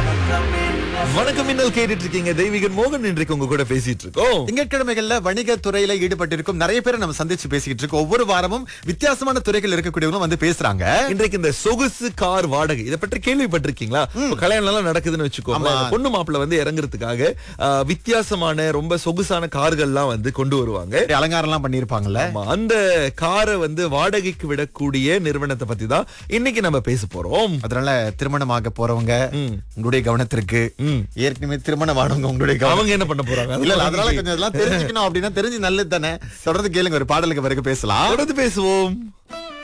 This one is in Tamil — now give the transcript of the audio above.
வணக்கம் மின்னல் கேட்டுட்டு இருக்கீங்க தெய்வீகன் மோகன் இன்றைக்கு உங்க கூட பேசிட்டு இருக்கோம் திங்கட்கிழமைகள்ல வணிக துறையில ஈடுபட்டிருக்கும் நிறைய பேரை நம்ம சந்திச்சு பேசிக்கிட்டு இருக்கோம் ஒவ்வொரு வாரமும் வித்தியாசமான துறைகள் இருக்கக்கூடியவங்க வந்து பேசுறாங்க இன்றைக்கு இந்த சொகுசு கார் வாடகை இதை பற்றி கேள்விப்பட்டிருக்கீங்களா இப்ப கல்யாணம் எல்லாம் நடக்குதுன்னு வச்சுக்கோங்க ஆமா. அந்த பொண்ணு மாப்பிள்ள வந்து இறங்குறதுக்காக ஆ, வித்தியாசமான ரொம்ப சொகுசான கார்கள்லாம் வந்து கொண்டு வருவாங்க சரி, அலங்காரம் எல்லாம் பண்ணிருப்பாங்கல்ல ஆமா, அந்த காரை வந்து வாடகைக்கு விடக்கூடிய நிறுவனத்தை பத்தி தான் இன்னைக்கு நம்ம பேச போறோம் அதனால திருமணமாக போறவங்க உங்களுடைய கவனத்திற்கு ம். ஏற்கனவே திருமணம் ஆனவங்க உங்களுடைய கவனம் அவங்க என்ன பண்ண போறாங்க இல்ல இல்ல, அதனால கொஞ்சம் இதெல்லாம் தெரிஞ்சுக்கணும் அப்படின்னா தெரிஞ்சு நல்லது தானே தொடர்ந்து கேளுங்க ஒரு பாடலுக்கு பிறகு பேசலாம் தொடர்ந்து பேசுவோம்